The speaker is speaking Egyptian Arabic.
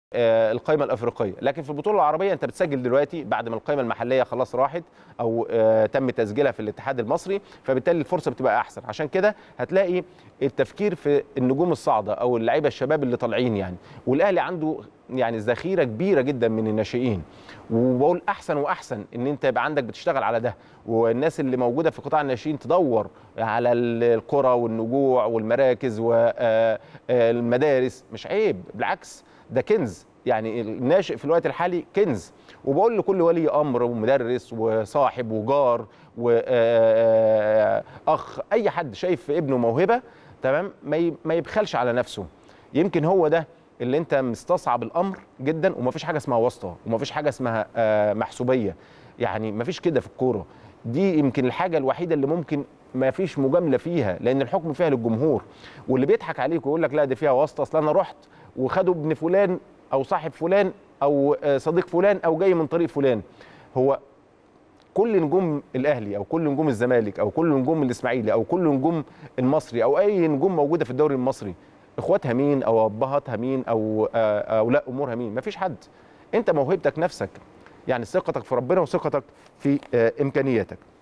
آه، القائمه الافريقيه لكن في البطوله العربيه انت بتسجل دلوقتي بعد ما القائمه المحليه خلاص راحت او آه، تم تسجيلها في الاتحاد المصري فبالتالي الفرصه بتبقى احسن عشان كده هتلاقي التفكير في النجوم الصاعده او اللعيبه الشباب اللي طالعين يعني والاهلي عنده يعني ذخيره كبيره جدا من الناشئين وبقول احسن واحسن ان انت يبقى عندك بتشتغل على ده والناس اللي موجوده في قطاع الناشئين تدور على القرى والنجوع والمراكز والمدارس مش عيب بالعكس ده كنز يعني الناشئ في الوقت الحالي كنز وبقول لكل ولي امر ومدرس وصاحب وجار واخ اي حد شايف في ابنه موهبه تمام ما ي- ما يبخلش على نفسه يمكن هو ده اللي انت مستصعب الامر جدا ومفيش حاجه اسمها واسطه ومفيش حاجه اسمها آه، محسوبيه يعني مفيش كده في الكوره دي يمكن الحاجه الوحيده اللي ممكن ما فيش مجامله فيها لان الحكم فيها للجمهور واللي بيضحك عليك ويقول لك لا دي فيها واسطه اصل انا رحت وخدوا ابن فلان او صاحب فلان او آه، صديق فلان او جاي من طريق فلان هو كل نجوم الاهلي او كل نجوم الزمالك او كل نجوم الاسماعيلي او كل نجوم المصري او اي نجوم موجوده في الدوري المصري اخواتها مين او ابهاتها مين او آه، اولياء امورها مين مفيش حد انت موهبتك نفسك يعني ثقتك في ربنا وثقتك في آه، امكانياتك